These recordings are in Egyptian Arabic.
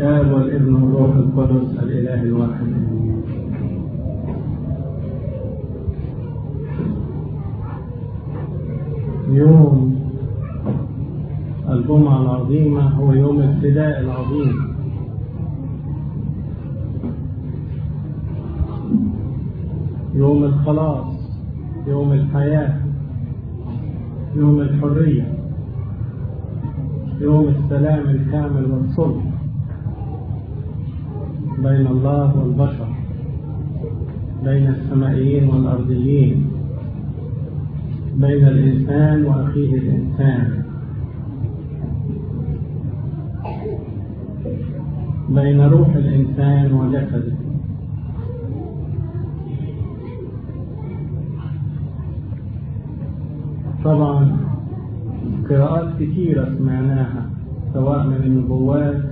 الآب والابن والروح القدس الإله الواحد يوم الجمعة العظيمة هو يوم الفداء العظيم يوم الخلاص يوم الحياة يوم الحرية يوم السلام الكامل والصلح بين الله والبشر بين السمائيين والأرضيين بين الإنسان وأخيه الإنسان بين روح الإنسان وجسده طبعا قراءات كثيرة سمعناها سواء من النبوات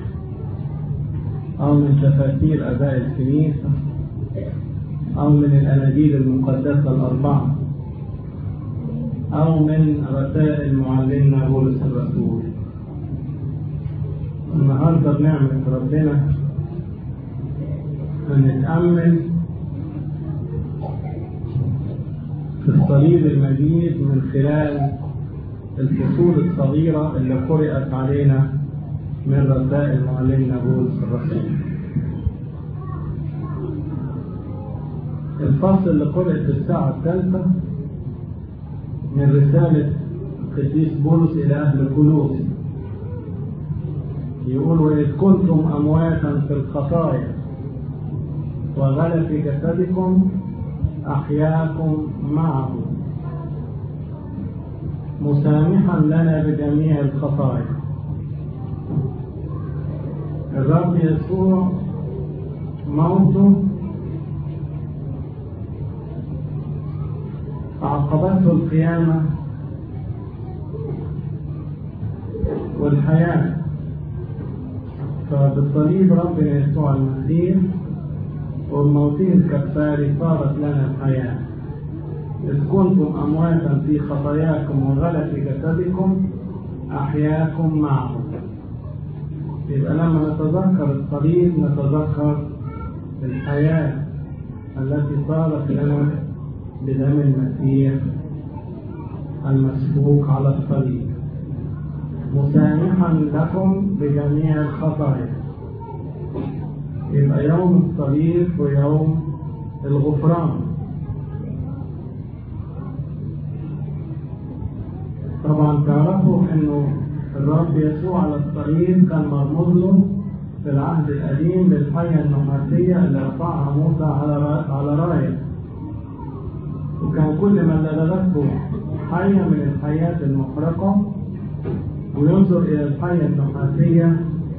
أو من تفاسير أباء الكنيسة أو من الأناجيل المقدسة الأربعة أو من رسائل معلمنا بولس الرسول النهارده بنعمة ربنا هنتأمل في الصليب المجيد من خلال الفصول الصغيرة اللي قرأت علينا من رسائل معلمنا بولس الرسول الفصل اللي قرأت الساعة الثالثة من رسالة القديس بولس إلى أهل كولوس يقول وإذ كنتم أمواتا في الخطايا وغلف جسدكم أحياكم معه مسامحا لنا بجميع الخطايا الرب يسوع موته عقبته القيامة والحياة فبالصليب ربنا يسوع المسيح والموتين الكفاري صارت لنا الحياة إذ كنتم أمواتا في خطاياكم وغلف جسدكم أحياكم معه يبقى لما نتذكر الصليب نتذكر الحياة التي صارت لنا بدم المسيح المسفوك على الصليب مسامحا لكم بجميع الخطايا يبقى يوم الصليب ويوم الغفران طبعا تعرفوا انه الرب يسوع على الصليب كان مرموز له في العهد القديم بالحية النحاسية اللي رفعها موسى على على راية وكان كل من لدغته حية من الحياة المحرقة وينظر إلى الحية النحاسية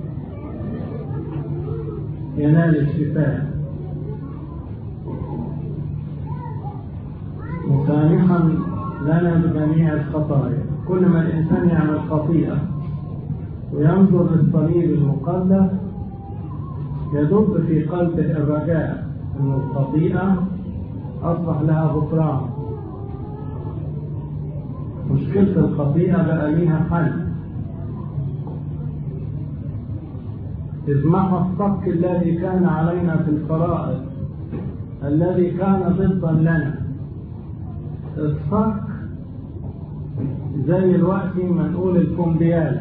ينال الشفاء مسامحا لنا بجميع الخطايا كل ما الإنسان يعمل خطيئة وينظر للصليب المقدس يدب في قلبه الرجاء أن الخطيئة أصبح لها غفران مشكلة الخطيئة بقى ليها حل إذ محى الصك الذي كان علينا في الفرائض الذي كان ضدا لنا الصك زي الوقت ما نقول الكمبيالة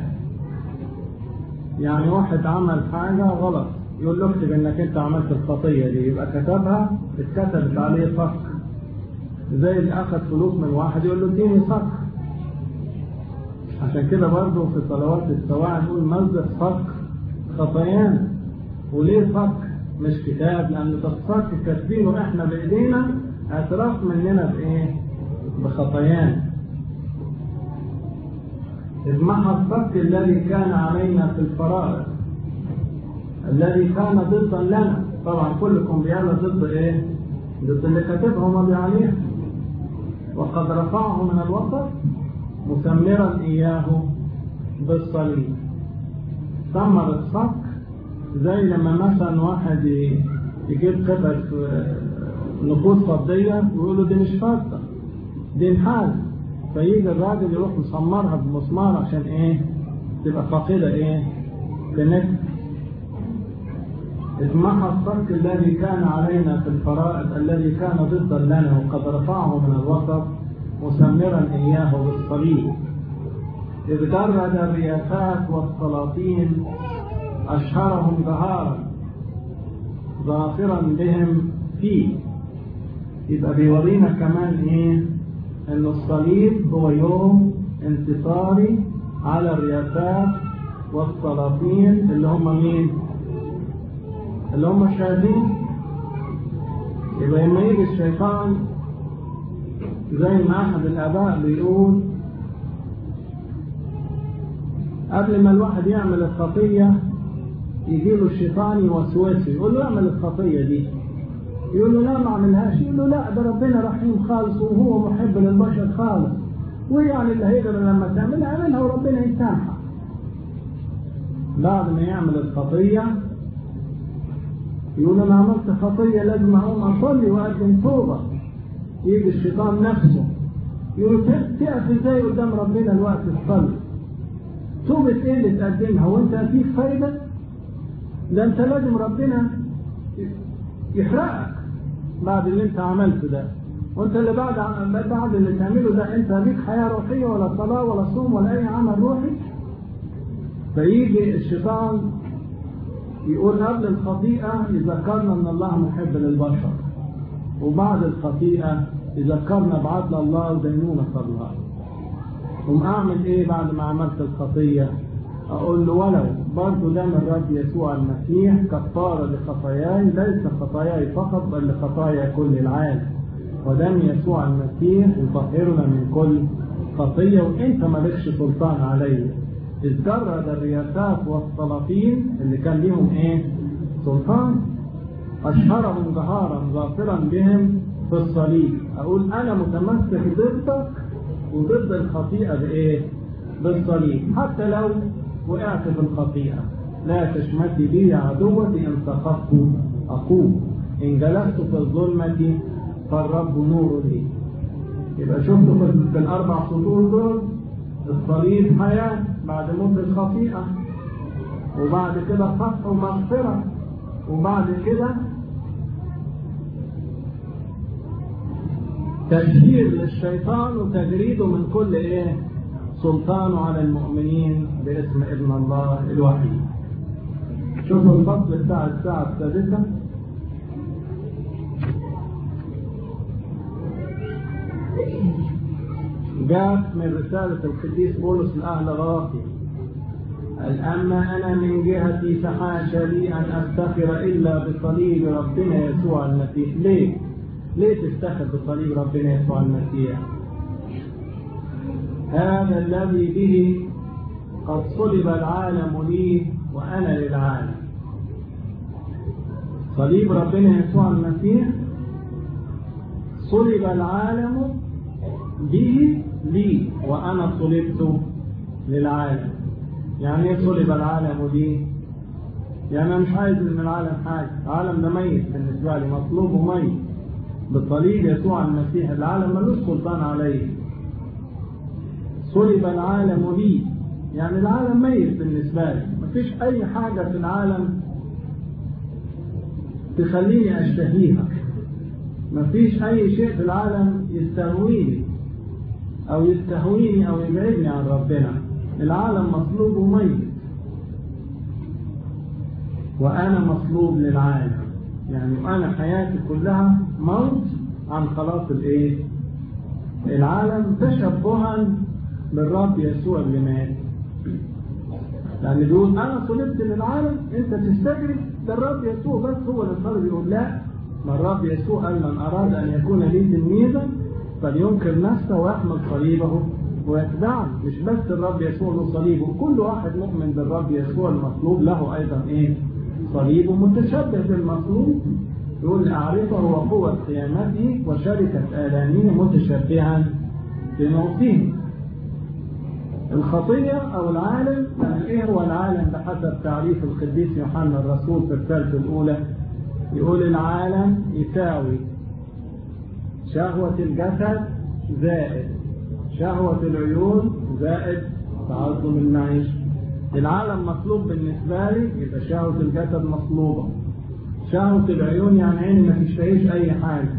يعني واحد عمل حاجة غلط يقول له اكتب انك انت عملت الخطية دي يبقى كتبها اتكتبت عليه صك زي اللي اخذ فلوس من واحد يقول له اديني صك عشان كده برضه في صلوات السواعي نقول مصدر صك خطايانا وليه صك مش كتاب لان ده الصك كاتبينه احنا بايدينا اعتراف مننا بايه بخطايانا إذ محى الصك الذي كان علينا في الفرائض الذي كان ضدا لنا طبعا كلكم بيعمل ضد ايه ضد اللي كاتبها ومضي عليها وقد رفعه من الوسط مسمرا اياه بالصليب ثمر الصك زي لما مثلا واحد يجيب قطعة نقود فضية ويقول له دي مش فضة دي نحاس فيجي الراجل يروح مسمرها بمسمار عشان ايه تبقى فاقدة ايه تنك اتمحى الصك الذي كان علينا في الفرائض الذي كان ضدا لنا وقد رفعه من الوسط مسمرا إياه بالصليب إذ جرد الرياسات والسلاطين أشهرهم جهارا ظافرا بهم فيه يبقى بيورينا كمان ايه ان الصليب هو يوم انتصاري على الرياسات والسلاطين اللي هم مين اللي هم الشياطين يبقى لما يجي الشيطان زي ما احد الاباء بيقول قبل ما الواحد يعمل الخطيه يجي له الشيطان يوسوسه يقول له اعمل الخطيه دي يقول له لا ما اعملهاش يقول له لا ده ربنا رحيم خالص وهو محب للبشر خالص ويعني اللي هيقدر لما تعملها اعملها وربنا يسامحك بعد ما يعمل الخطيه يقول انا عملت خطيه لازم اقوم اصلي واقدم توبه يجي الشيطان نفسه يقول تقف ازاي قدام ربنا الوقت تصلي توبه ايه اللي تقدمها وانت فيك فايده ده انت لازم ربنا يحرقك بعد اللي انت عملته ده وانت اللي بعد بعد اللي تعمله ده انت ليك حياه روحيه ولا صلاه ولا صوم ولا اي عمل روحي فيجي الشيطان يقول قبل الخطيئه يذكرنا ان الله محب للبشر وبعد الخطيئه يذكرنا بعدل الله ودينونه الله قوم اعمل ايه بعد ما عملت الخطيه أقول له ولو برضه دم الرب يسوع المسيح كفارة لخطاياي ليس خطاياي فقط بل لخطايا كل العالم ودم يسوع المسيح يطهرنا من كل خطية وأنت مالكش سلطان علي إذ جرد الرياسات والسلاطين اللي كان ليهم إيه؟ سلطان أشهرهم جهارا ظافرا بهم في الصليب أقول أنا متمسك ضدك وضد الخطيئة بإيه؟ بالصليب حتى لو وقعت في الخطيئة لا تشمتي بي يا عدوتي إن سقطت أقوم إن جلست في الظلمة فالرب نور لي يبقى شفتوا في الأربع سطور دول الصليب حياة بعد موت الخطيئة وبعد كده فتح ومغفرة وبعد كده تشهير للشيطان وتجريده من كل ايه سلطانه على المؤمنين باسم ابن الله الوحيد شوفوا الفصل بتاع الساعة السادسة جاءت من رسالة القديس بولس لأهل غلاطي قال أما أنا من جهتي فحاشا لي أن أفتخر إلا بصليب ربنا يسوع المسيح ليه؟ ليه تفتخر بصليب ربنا يسوع المسيح؟ هذا الذي به قد صلب العالم لي وأنا للعالم صليب ربنا يسوع المسيح صلب العالم به لي وأنا صلبت للعالم يعني ايه صلب العالم لي يعني انا مش عايز من العالم حاجه العالم ده ميت بالنسبه لي مطلوب وميت بصليب يسوع المسيح العالم ملوش سلطان عليه صلب العالم لي يعني العالم ميت بالنسبه لي مفيش اي حاجه في العالم تخليني اشتهيها مفيش اي شيء في العالم يستهويني او يستهويني او يبعدني عن ربنا العالم مصلوب وميت وأنا مصلوب للعالم يعني وأنا حياتي كلها موت عن خلاص الإيه؟ العالم تشبها بالرب يسوع اللي مات لأن بيقول أنا صلبت للعالم أنت تستجري ده الرب يسوع بس هو اللي صلب يقول لا ما الرب يسوع قال من أراد أن يكون لي تلميذا فلينكر نفسه ويحمل صليبه ويتبعني مش بس الرب يسوع له صليبه كل واحد مؤمن بالرب يسوع المطلوب له ايضا ايه صليبه متشبه بالمطلوب يقول اعرفه وقوة قيامته وشركة آلامه متشبها بموته الخطية أو العالم يعني إيه هو العالم بحسب تعريف القديس يوحنا الرسول في الثالثة الأولى يقول العالم يساوي شهوة الجسد زائد شهوة العيون زائد تعظم المعيشة العالم مطلوب بالنسبة لي يبقى شهوة الجسد مطلوبة شهوة العيون يعني عيني ما تشتهيش أي حاجة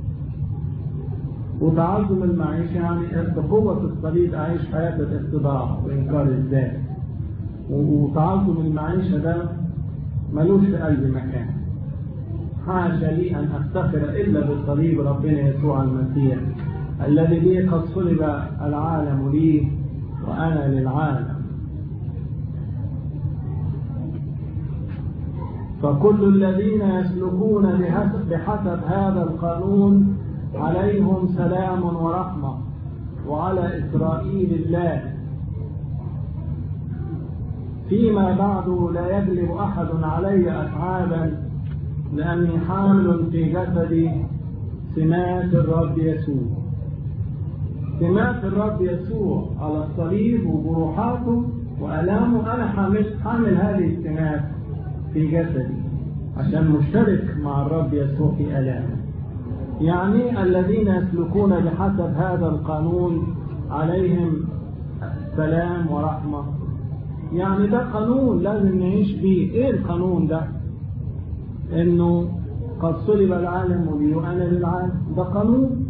وتعظم المعيشة يعني بقوة الصليب أعيش حياة الاتباع وإنكار الذات وتعظم المعيشة ده ملوش في أي مكان حاشا لي أن أفتخر إلا بالصليب ربنا يسوع المسيح الذي به قد صلب العالم لي وأنا للعالم فكل الذين يسلكون بحسب هذا القانون عليهم سلام ورحمة وعلى إسرائيل الله فيما بعد لا يغلب أحد علي أتعابا لأني حامل في جسدي سمات الرب يسوع سمات الرب يسوع على الصليب وجروحاته وألامه أنا حامل, حامل هذه السمات في جسدي عشان مشترك مع الرب يسوع في ألامه يعني الذين يسلكون بحسب هذا القانون عليهم سلام ورحمة يعني ده قانون لازم نعيش بيه ايه القانون ده انه قد صلب العالم لي وانا للعالم ده قانون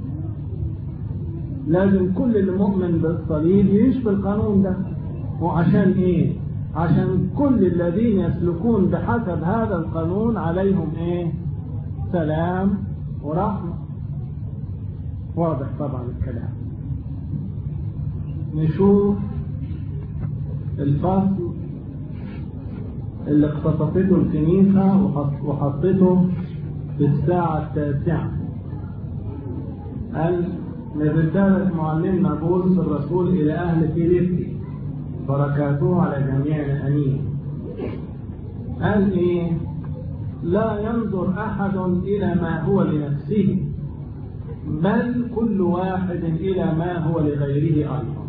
لازم كل المؤمن بالصليب يعيش بالقانون ده وعشان ايه عشان كل الذين يسلكون بحسب هذا القانون عليهم ايه سلام ورحمة واضح طبعا الكلام نشوف الفصل اللي اقتصفته الكنيسة وحطته في الساعة التاسعة قال من رسالة معلمنا بولس الرسول إلى أهل فيليبي بركاته على جميع الأمين قال إيه لا ينظر أحد إلى ما هو لنفسه بل كل واحد إلى ما هو لغيره أيضا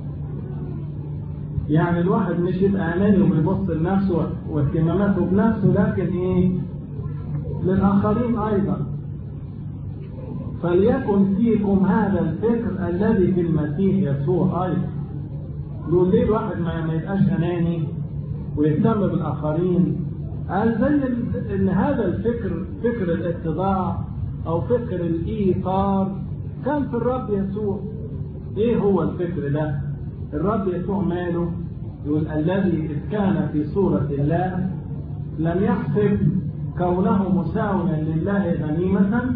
يعني الواحد مش يبقى أناني وبيبص لنفسه واهتماماته بنفسه لكن إيه للآخرين أيضا فليكن فيكم هذا الفكر الذي في المسيح يسوع أيضا يقول ليه الواحد ما يبقاش أناني ويهتم بالآخرين قال زي ان هذا الفكر فكر الاتضاع او فكر الايثار كان في الرب يسوع ايه هو الفكر ده الرب يسوع ماله يقول الذي اذ كان في صورة الله لم يحسب كونه مساويا لله غنيمة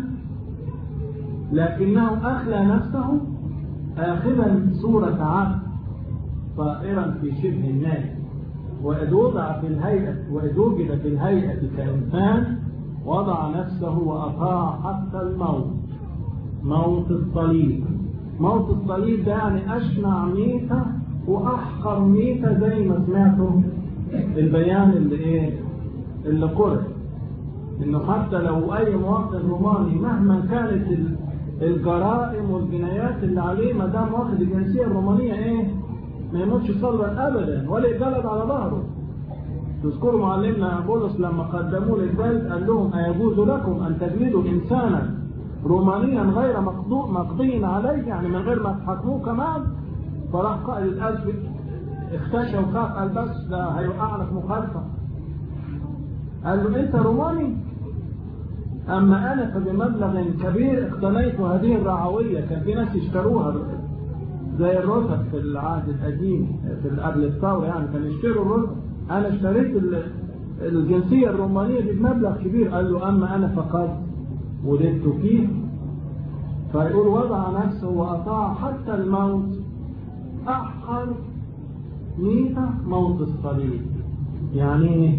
لكنه أخلى نفسه آخذا صورة عبد طائرا في شبه الناس وإذ وضع في الهيئة وإذ وجد في الهيئة كإنسان وضع نفسه وأطاع حتى الموت موت الصليب موت الصليب ده يعني أشنع ميتة وأحقر ميتة زي ما سمعتوا البيان اللي إيه اللي قرأ إنه حتى لو أي مواطن روماني مهما كانت الجرائم والجنايات اللي عليه ما دام واخد الجنسية الرومانية إيه ما يموتش صلبا ابدا ولا يتجلد على ظهره تذكروا معلمنا بولس لما قدموه للجلد قال لهم ايجوز لكم ان تجلدوا انسانا رومانيا غير مقضي عليه يعني من غير ما تحاكموه كمان فراح قائد الاسد اختشى وخاف قال بس ده هيوقع لك مخالفه قال له انت روماني اما انا فبمبلغ كبير اقتنيت هذه الرعويه كان في ناس يشتروها زي الرتب في العهد القديم في قبل الثوره يعني كانوا يشتروا الرتب انا اشتريت الجنسيه الرومانيه دي بمبلغ كبير قال له اما انا فقد ولدت فيه فيقول وضع نفسه واطاع حتى الموت احقر ميتة موت الصليب يعني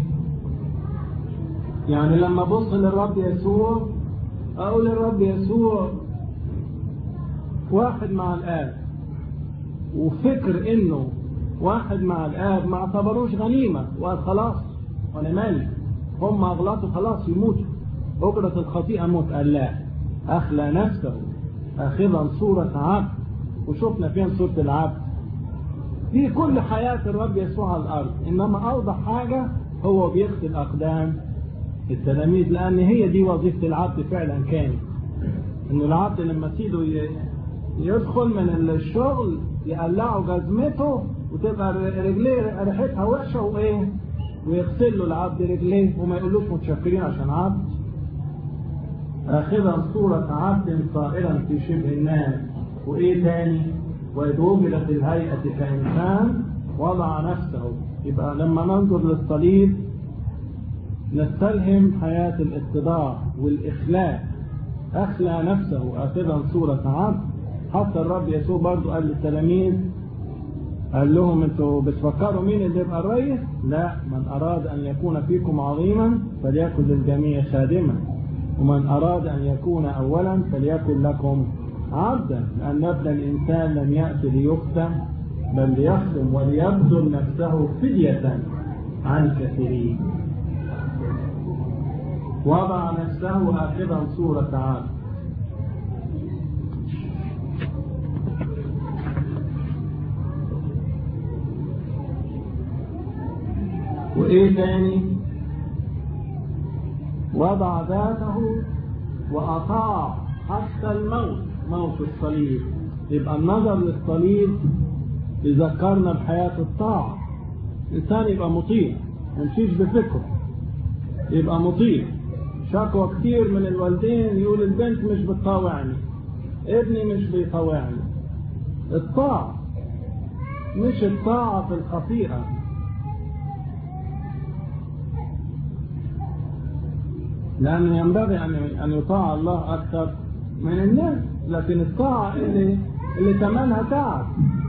يعني لما ابص للرب يسوع اقول للرب يسوع واحد مع الاب وفكر انه واحد مع الاب ما اعتبروش غنيمه وقال خلاص وانا مالي هم اغلطوا خلاص يموتوا اجرة الخطيئة موت قال لا اخلى نفسه اخذا صورة عبد وشفنا فين صورة العبد في كل حياة الرب يسوع على الارض انما اوضح حاجة هو بيغسل اقدام التلاميذ لان هي دي وظيفة العبد فعلا كانت انه العبد لما سيده يدخل من الشغل يقلعوا جزمته وتبقى رجليه ريحتها وحشه وايه ويغسل له العبد رجليه وما يقولوش متشكرين عشان عبد آخذا صورة عبد صائرا في شبه الناس وإيه تاني وإذ وجد في الهيئة كإنسان وضع نفسه يبقى لما ننظر للصليب نستلهم حياة الاتضاع والإخلاء أخلى نفسه آخذا صورة عبد حتى الرب يسوع برضو قال للتلاميذ قال لهم انتوا بتفكروا مين اللي يبقى الرئيس؟ لا من أراد أن يكون فيكم عظيما فليكن للجميع خادما ومن أراد أن يكون أولا فليكن لكم عبدا لأن ابن الإنسان لم يأتي ليختم بل ليخدم وليبذل نفسه فدية عن كثيرين وضع نفسه آخذا صورة عبد وإيه تاني وضع ذاته وأطاع حتى الموت موت الصليب يبقى النظر للصليب يذكرنا بحياة الطاعة الإنسان يبقى مطيع ما يمشيش بفكره يبقى مطيع شكوى كتير من الوالدين يقول البنت مش بتطاوعني ابني مش بيطاوعني الطاعة مش الطاعة في الخطيئة لأن ينبغي أن يطاع الله أكثر من الناس لكن الطاعة اللي اللي ثمنها تعب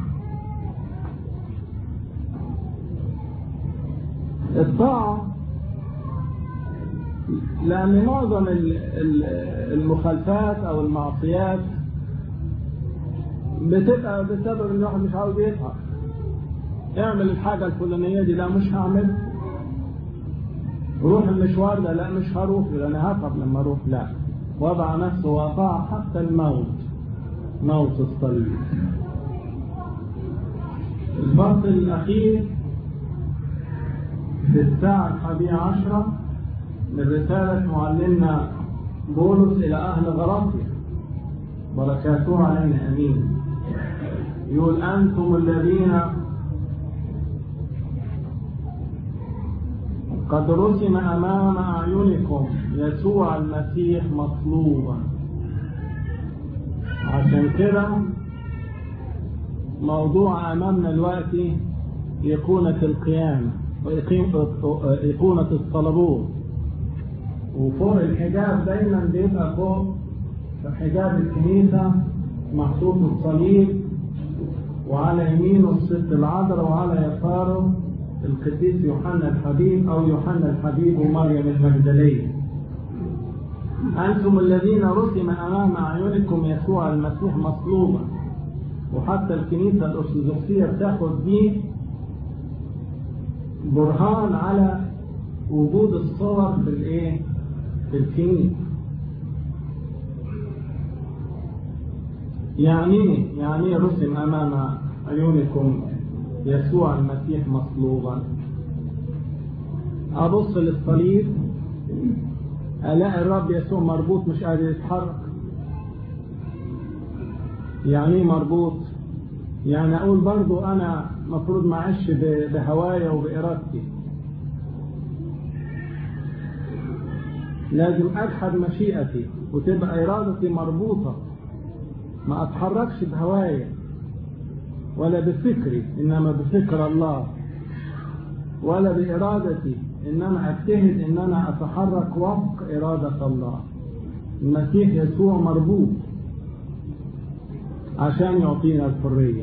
الطاعة لأن معظم المخالفات أو المعصيات بتبقى بسبب إن الواحد مش عاوز يتعب اعمل الحاجة الفلانية دي لا مش هعمل روح المشوار ده لا مش هروح لأن هتعب لما أروح لا وضع نفسه وأطاع حتى الموت موت الصليب الفصل الأخير في الساعة الحادية عشرة من رسالة معلمنا بولس إلى أهل غلاطيا بركاته علينا أمين يقول أنتم الذين قد رسم أمام أعينكم يسوع المسيح مطلوبا عشان كده موضوع أمامنا دلوقتي إيقونة القيامة إيقونة الصلبوت وفوق الحجاب دايما بيبقى فوق في حجاب الكنيسة محطوط الصليب وعلى يمينه الست العذراء وعلى يساره القديس يوحنا الحبيب أو يوحنا الحبيب ومريم المجدلية أنتم الذين رسم أمام أعينكم يسوع المسيح مصلوبا وحتى الكنيسة الأرثوذكسية بتاخد دي برهان على وجود الصور في الايه في الكنيسة يعني يعني رسم أمام عيونكم يسوع المسيح مصلوبا أبص للصليب ألاقي الرب يسوع مربوط مش قادر يتحرك يعني مربوط يعني أقول برضو أنا مفروض ما أعيش بهوايا وبإرادتي لازم أجحد مشيئتي وتبقى إرادتي مربوطة ما أتحركش بهوايا ولا بفكري إنما بفكر الله ولا بإرادتي إنما أجتهد إن أنا أتحرك وفق إرادة الله المسيح يسوع مربوط عشان يعطينا الحرية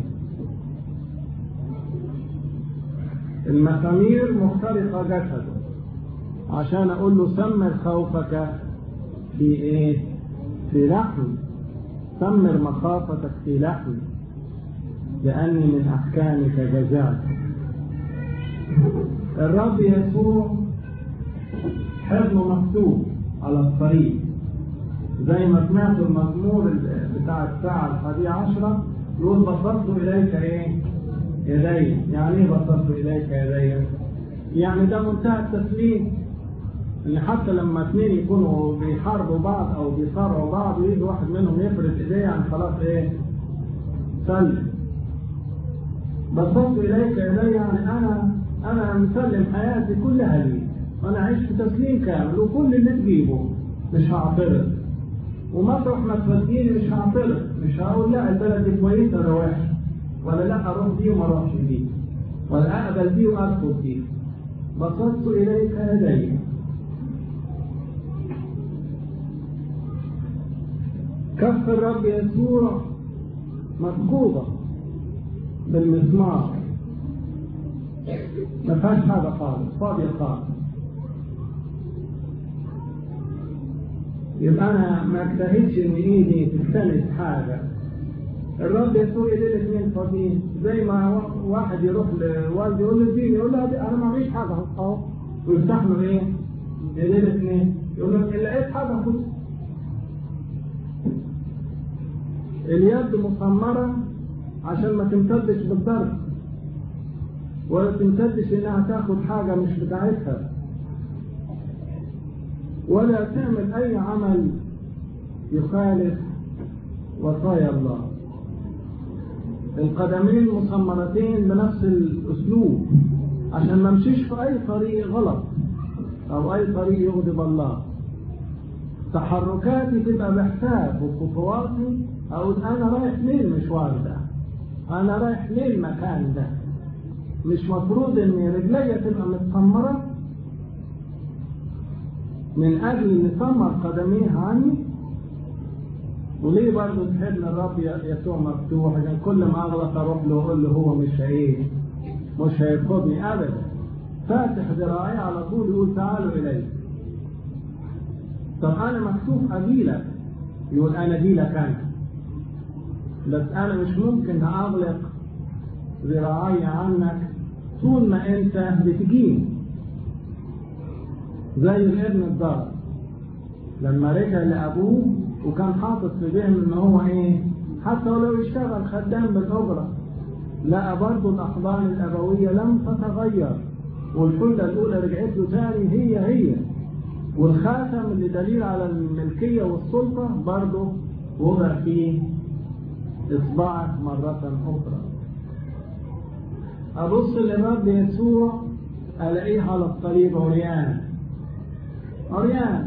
المسامير مخترقة جسده عشان أقول له سمر خوفك في إيه؟ في لحمي سمر مخافتك في لحمي لأني من أحكامك جزعت الرب يسوع حضنه مفتوح على الطريق زي ما سمعت المزمور بتاع الساعة الحادية عشرة يقول بسطت إليك إيه؟ يدي يعني إيه بسطت إليك يدي؟ يعني ده منتهى التسليم ان حتى لما اثنين يكونوا بيحاربوا بعض او بيصارعوا بعض ويجي واحد منهم يفرد ايديه يعني خلاص ايه سلم بسطت اليك يدي يعني انا أنا مسلم حياتي كلها ليك وأنا عايش في تسليم كامل وكل اللي تجيبه مش هعترض ومطرح ما توديني مش هعترض مش هقول لا البلد دي كويسة ده وحش ولا لا أروح دي وما أروحش دي ولا أقبل دي وأرفض دي بسطت إليك يدي كف الرب يسوع مفقودة بالمسمار ما فيهاش حاجة خالص فاضية خالص يبقى أنا ما اجتهدش إن إيدي تستند حاجة الرب يسوع ايديه الاثنين فاضيين زي ما واحد يروح لوالده يقول له اديني يقول له انا ما معيش حاجه اهو ويفتح له ايه؟ ايديه الاثنين يقول له ان لقيت حاجه خد اليد مخمره عشان ما تمتدش بالضرب ولا تمتدش انها تاخد حاجه مش بتاعتها ولا تعمل اي عمل يخالف وصايا الله القدمين مخمرتين بنفس الاسلوب عشان ما امشيش في اي طريق غلط او اي طريق يغضب الله تحركاتي تبقى بحساب وخطواتي اقول انا رايح ليه المشوار ده انا رايح ليه المكان ده مش مفروض ان رجلي تبقى متسمره من اجل ان سمر قدميها عني وليه برضه تحب الرب يسوع مفتوح عشان كل ما اغلط اروح له اقول له هو مش ايه مش هيرفضني ابدا فاتح ذراعي على طول يقول تعالوا الي طب انا مكتوب اجيلك يقول انا جيلك انا بس انا مش ممكن اغلق ذراعي عنك طول ما انت بتجيني زي الابن الضار لما رجع لابوه وكان حاطط في ذهنه ان هو ايه حتى ولو يشتغل خدام بالاجره لقى برضه الاحضان الابويه لم تتغير والحله الاولى رجعت له تاني هي هي والخاتم اللي دليل على الملكيه والسلطه برضه وضع فيه اصبعك مره اخرى ابص للرب يسوع الاقيه على الطريق عريان عريان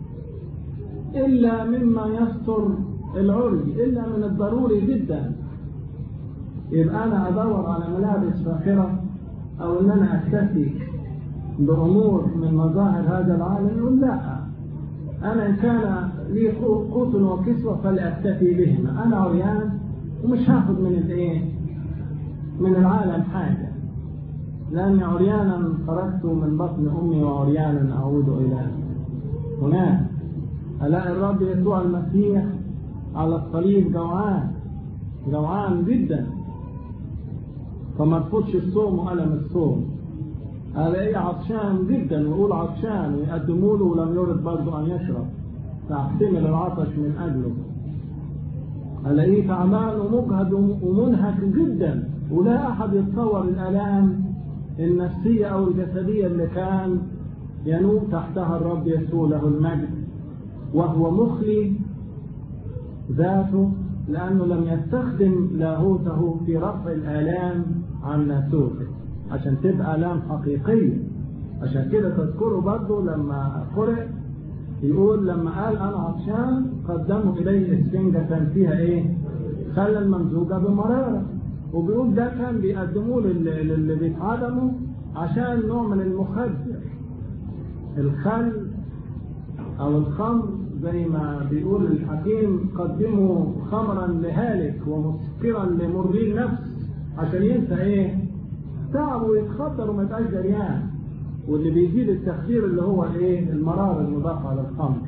إلا مما يستر العري إلا من الضروري جدا يبقى أنا أدور على ملابس فاخرة أو إن أنا أكتفي بأمور من مظاهر هذا العالم يقول لا أنا إن كان لي قوت وكسوة فلأكتفي بهما أنا عريان ومش هاخد من الإيه؟ من العالم حاجة لأني عريانا خرجت من بطن أمي وعريانا أعود إلى هناك ألاقي الرب يسوع المسيح على الصليب جوعان جوعان جدا فما تفوتش الصوم وألم الصوم ألاقيه عطشان جدا ويقول عطشان ويقدموا له ولم يرد برضه أن يشرب فأحتمل العطش من أجله ألاقيه تعبان ومجهد ومنهك جدا ولا أحد يتصور الآلام النفسية أو الجسدية اللي كان ينوب تحتها الرب يسوع له المجد وهو مخلي ذاته لأنه لم يستخدم لاهوته في رفع الآلام عن ناسوته عشان تبقى آلام حقيقية عشان كده تذكروا برضه لما قرأ يقول لما قال أنا عطشان قدموا إليه إسفنجة فيها إيه؟ خلا ممزوجة بمرارة وبيقول ده كان بيقدموه للي بيتعدموا عشان نوع من المخدر الخل أو الخمر زي ما بيقول الحكيم قدموا خمرا لهالك ومسكرا لمرضي النفس عشان ينسى ايه تعب ويتخدر وما يبقاش دريان واللي بيزيد التخدير اللي هو الايه المرار المضاف على الخمر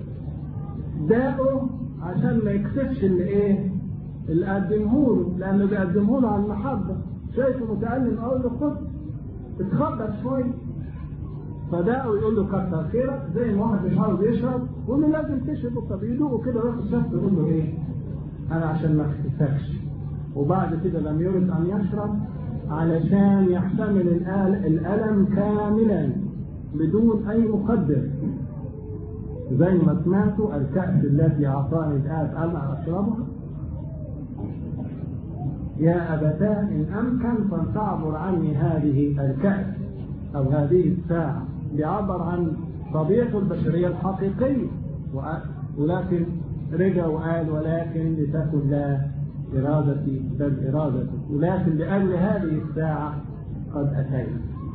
داقه عشان ما يكسبش اللي ايه اللي قدمه له لانه بيقدمه له على المحبه شايفه متألم اقول له خد اتخدر شويه فداقه يقول له كتر خيرك زي ما واحد مش عاوز يشرب يقول له لازم تشرب طب يدوقه كده وياخد شفت يقول له ايه؟ انا عشان ما اكتفكش وبعد كده لم يرد ان يشرب علشان يحتمل الالم كاملا بدون اي مقدر زي ما سمعتوا الكأس التي اعطاني الاب انا اشربها يا أبتاه إن أمكن فلتعبر عني هذه الكأس أو هذه الساعة بيعبر عن طبيعة البشرية الحقيقية ولكن رجع وقال ولكن لتكن لا إرادتي بل إرادتك ولكن لأجل هذه الساعة قد أتيت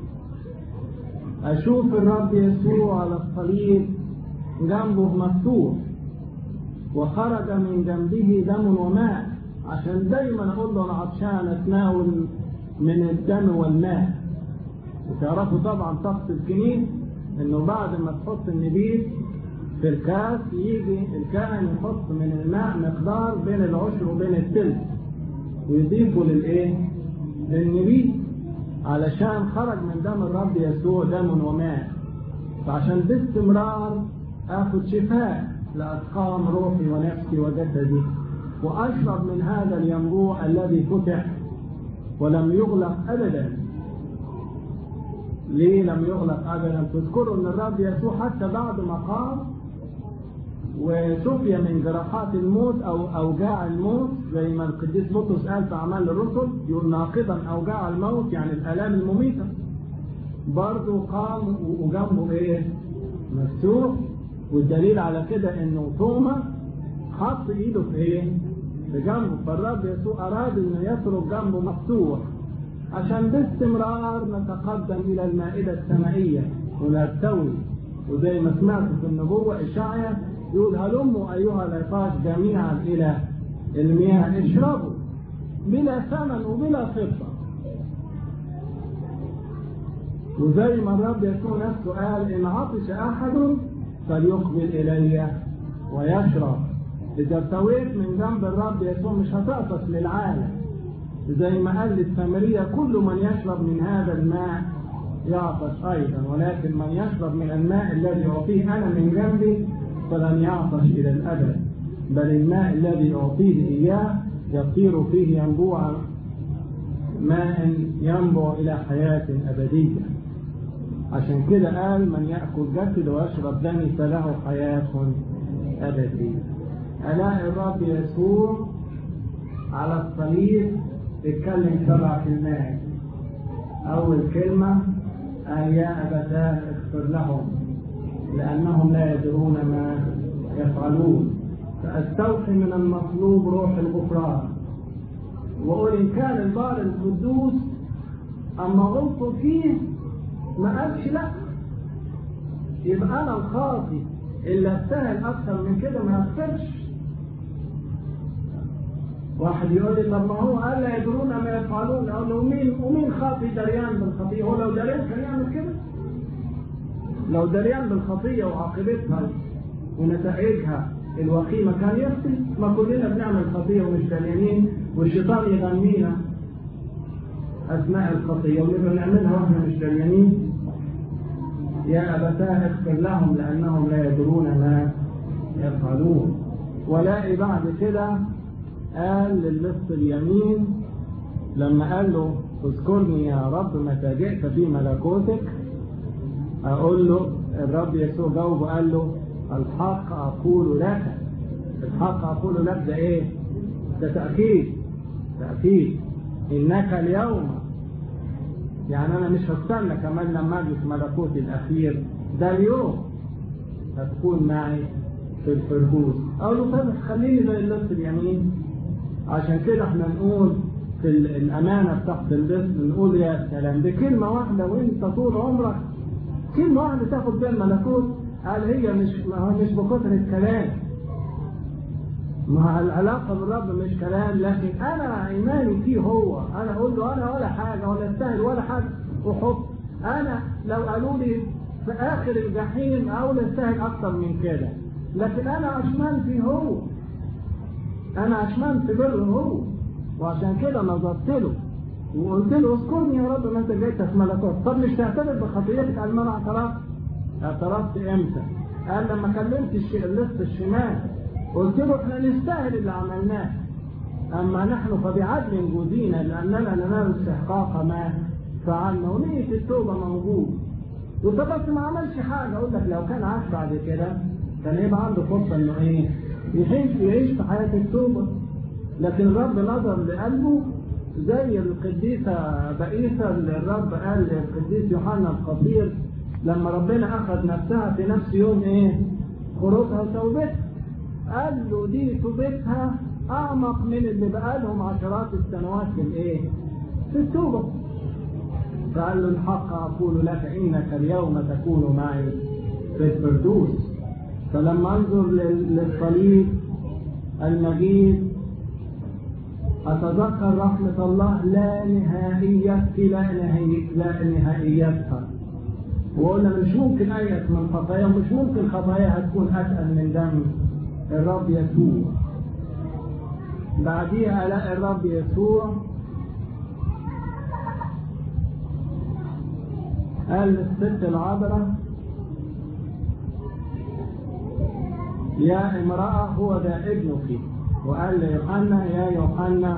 أشوف الرب يسوع على الصليب جنبه مفتوح وخرج من جنبه دم وماء عشان دايما اقول له انا عطشان اتناول من الدم والماء وتعرفوا طبعا طقس الكنيس انه بعد ما تحط النبيذ في الكاس يجي الكاهن يحط من الماء مقدار بين العشر وبين الثلث ويضيفه للايه؟ للنبيذ علشان خرج من دم الرب يسوع دم وماء فعشان باستمرار اخذ شفاء لاسقام روحي ونفسي وجسدي واشرب من هذا الينبوع الذي فتح ولم يغلق ابدا ليه لم يغلق ابدا تذكروا ان الرب يسوع حتى بعد ما قام وشفي من جراحات الموت او اوجاع الموت زي ما القديس بطرس قال في اعمال الرسل يقول ناقضا اوجاع الموت يعني الالام المميته برضه قام وجنبه ايه؟ مفتوح والدليل على كده انه توما حط ايده في ايه؟ في جنبه فالرب يسوع اراد انه يترك جنبه مفتوح عشان باستمرار نتقدم الى المائده السمائيه ونرتوي وزي ما سمعت في النبوه اشعيا يقول هلموا ايها العطاش جميعا الى المياه اشربوا بلا ثمن وبلا فضه وزي ما الرب يسوع نفسه قال ان عطش احد فليقبل الي ويشرب اذا ارتويت من جنب الرب يسوع مش هتعطش للعالم زي ما قال للسامريه كل من يشرب من هذا الماء يعطش ايضا ولكن من يشرب من الماء الذي اعطيه انا من جنبي فلن يعطش الى الابد بل الماء الذي اعطيه اياه يصير فيه ينبوع ماء ينبع الى حياه ابديه عشان كده قال من ياكل جسد ويشرب دمي فله حياه ابديه الاقي الرب يسوع على الصليب اتكلم سبع كلمات اول كلمه قال يا ابتاه اغفر لهم لانهم لا يدرون ما يفعلون فاستوحي من المطلوب روح الغفران واقول ان كان البار القدوس اما غلطوا فيه ما قالش لا يبقى انا الخاطي اللي استاهل اكثر من كده ما اغفرش واحد يقول لي طب ما هو قال لا يدرون ما يفعلون اقول له مين ومين خاطي دريان بالخطيه هو لو دريان كان يعمل كده لو دريان بالخطيه وعاقبتها ونتائجها الوخيمه كان يخطي ما كلنا بنعمل خطيه ومش دريانين والشيطان يغنينا اثناء الخطيه ونبقى نعملها واحنا مش دريانين يا ابتاه اغفر لهم لانهم لا يدرون ما يفعلون ولاقي بعد كده قال للص اليمين لما قال له اذكرني يا رب متى جئت في ملكوتك اقول له الرب يسوع جاوبه قال له الحق اقول لك الحق اقول لك ده ايه ده تاكيد تاكيد انك اليوم يعني انا مش هستنى كمان لما اجي في ملكوتي الاخير ده اليوم هتكون معي في الفردوس اقول له طب خليني زي اللص اليمين عشان كده احنا نقول في الامانه بتاعت اللص نقول يا سلام دي كلمه واحده وانت طول عمرك كلمه واحده تاخد بيها الملكوت قال هي مش مش بكثر الكلام ما العلاقه بالرب مش كلام لكن انا ايماني فيه هو انا اقول له انا ولا حاجه ولا استاهل ولا حاجه وحب انا لو قالوا لي في اخر الجحيم اقول استاهل اكتر من كده لكن انا عشمان فيه هو انا عشمان في بره هو وعشان كده نظرت له وقلت له اذكرني يا رب ما انت جيت في ملكوت طب مش تعترف بخطيتك قال ما انا اعترفت اعترفت امتى قال لما كلمت اللص الشمال قلت له احنا نستاهل اللي عملناه اما نحن فبعدل جودينا لاننا ننال استحقاق ما فعلنا ونية التوبة موجود وطب ما عملش حاجة اقول لك لو كان عاش بعد كده كان يبقى عنده فرصة انه ايه يعيش يعيش في حياة التوبة لكن الرب نظر لقلبه زي القديسة بقيسة اللي الرب قال للقديس يوحنا الخطير لما ربنا أخذ نفسها في نفس يوم إيه؟ خروجها وتوبتها قال له دي توبتها أعمق من اللي بقالهم عشرات السنوات في الإيه؟ في التوبة فقال له الحق أقول لك إنك اليوم تكون معي في الفردوس فلما أنظر للصليب المجيد أتذكر رحمة الله لا نهائية لا نهائية لا نهائيتها وقلنا مش ممكن أية من خطايا مش ممكن خطاياها تكون أتقل من دم الرب يسوع بعديها ألاقي الرب يسوع قال للست العذراء يا امرأة هو ده ابنك وقال ليوحنا يا يوحنا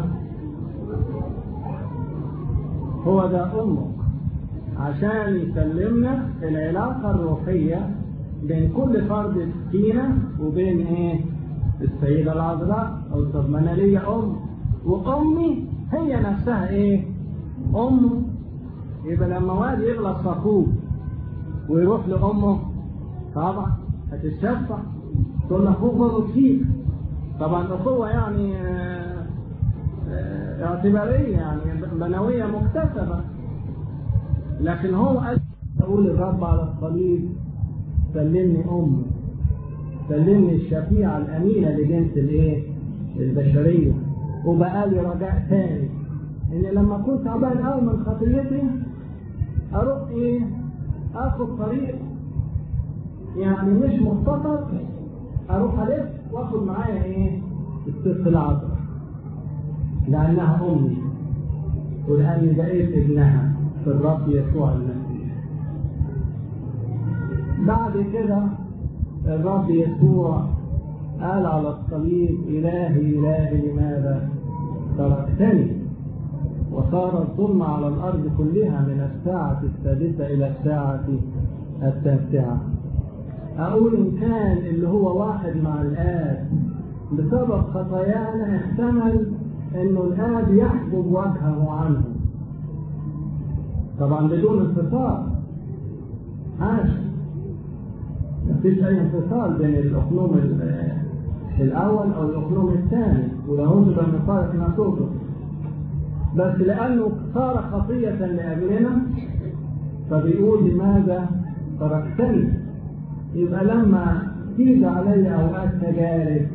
هو ده أمك عشان يسلمنا العلاقة الروحية بين كل فرد فينا وبين ايه السيدة العذراء او طب ما انا ليا ام وامي هي نفسها ايه امه يبقى لما واد يغلط في اخوه ويروح لامه طبعا هتتشفع تقول له اخوك غلط فيك طبعا اخوه يعني اعتباريه يعني بنويه مكتسبه لكن هو قال اقول الرب على الصليب سلمني امي سلمني الشفيعة الأمينة لجنس الإيه؟ البشرية وبقى لي رجاء ثاني إن لما كنت تعبان قوي من خطيتي أروح إيه؟ آخد طريق يعني مش مختصر أروح ألف وآخد معايا إيه؟ الست العذراء لأنها أمي ولأني بقيت ابنها في الرب يسوع المسيح بعد كده الرب يسوع قال على الصليب إلهي إلهي لماذا تركتني وصار الظلم على الأرض كلها من الساعة السادسة إلى الساعة التاسعة أقول إن كان اللي هو واحد مع الآب بسبب خطايانا احتمل إنه الآب يحجب وجهه عنه طبعا بدون انفصال حاشا مفيش أي انفصال بين الأقلوم الأول أو الأقلوم الثاني ولو تبقى مفارق ناسوته بس لأنه صار خطية لأجلنا فبيقول لماذا تركتني يبقى لما تيجي علي أوقات تجارب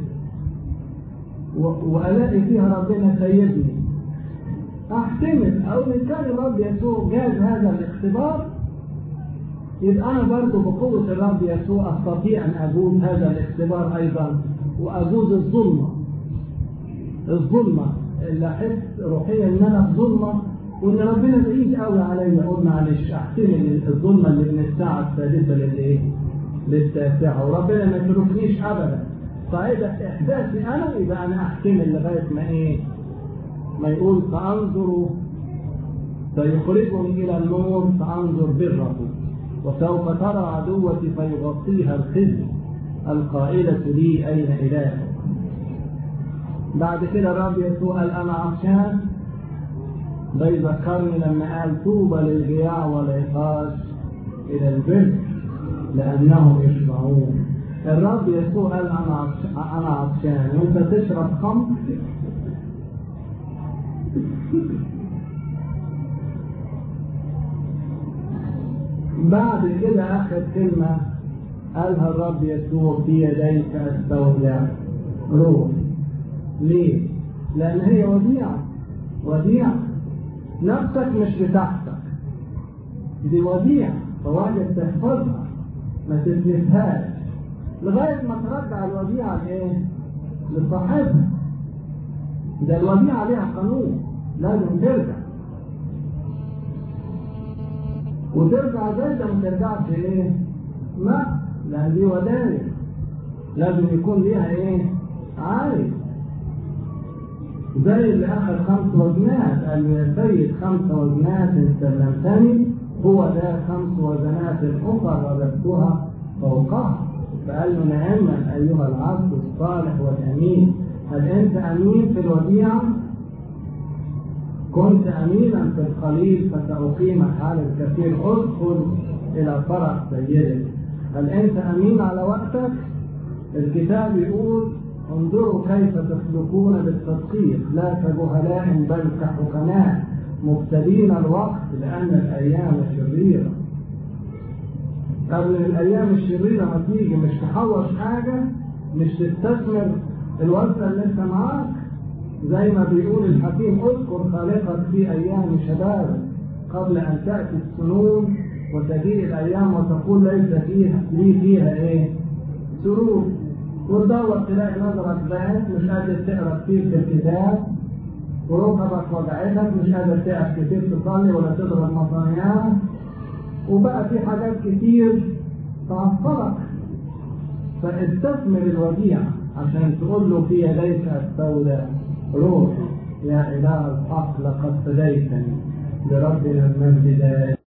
وألاقي فيها ربنا سيدني أحتمل أو إن كان الرب يسوع جاز هذا الاختبار يبقى أنا برضه بقوة الرب يسوع أستطيع أن أجوز هذا الاختبار أيضا وأجوز الظلمة الظلمة اللي أحس روحيا إن أنا في ظلمة وإن ربنا بعيد قوي عليا أقول معلش أحتمل الظلمة اللي من الساعة السادسة للإيه؟ للتاسعة وربنا ما يتركنيش أبدا فإذا إحداثي أنا يبقى أنا أحتمل لغاية ما إيه؟ ما يقول فأنظر سيخرجني إلى النور فأنظر بره وسوف ترى عدوتي فيغطيها الخزي القائلة لي أين إلهك بعد كده الرب يسوع قال أنا عطشان ده يذكرني لما قال طوبى للجياع والعطاش إلى البر لأنهم يشبعون الرب يسوع قال أنا عطشان أنا عطشان وأنت تشرب خمر بعد كده آخر كلمة قالها الرب يسوع في يديك استودع روح ليه؟ لأن هي وديعة وديعة نفسك مش بتاعتك دي وديعة فواجب تحفظها ما تتلفهاش لغاية ما ترجع الوديعة لإيه؟ لصاحبها ده الوديعة ليها قانون لازم ترجع وترجع زي ده ما ترجعش ايه؟ ما لان دي ودايع لازم يكون ليها ايه؟ عارف زي اللي اخذ خمس وزنات قال يا سيد خمس وزنات ان سلمتني هو ده خمس وزنات اخرى رددتها فوقها فقال له نعما ايها العبد الصالح والامين هل انت امين في الوديعه؟ كنت أمينا في القليل فسأقيمك على الكثير ادخل إلى فرح سيدك هل أنت أمين على وقتك؟ الكتاب يقول انظروا كيف تسلكون بالتدقيق لا كجهلاء بل كحكماء مبتدين الوقت لأن الأيام شريرة قبل الأيام الشريرة ما تيجي مش تحوش حاجة مش تستثمر الوزن اللي انت معاك زي ما بيقول الحكيم اذكر خالقك في أيام شبابك قبل أن تأتي السنون وتجيء الأيام وتقول ليس فيها لي فيها إيه؟ سرور وتدور تلاقي نظرك بات مش قادر تقرا كتير في الكتاب وركبك وجعتك مش قادر تقف كتير تصلي ولا تضرب مصانيات وبقى في حاجات كتير تعطلك فاستثمر الوديعة عشان تقول له في يديك السوداء روح يا إله الحق لقد فديتني لربنا المجد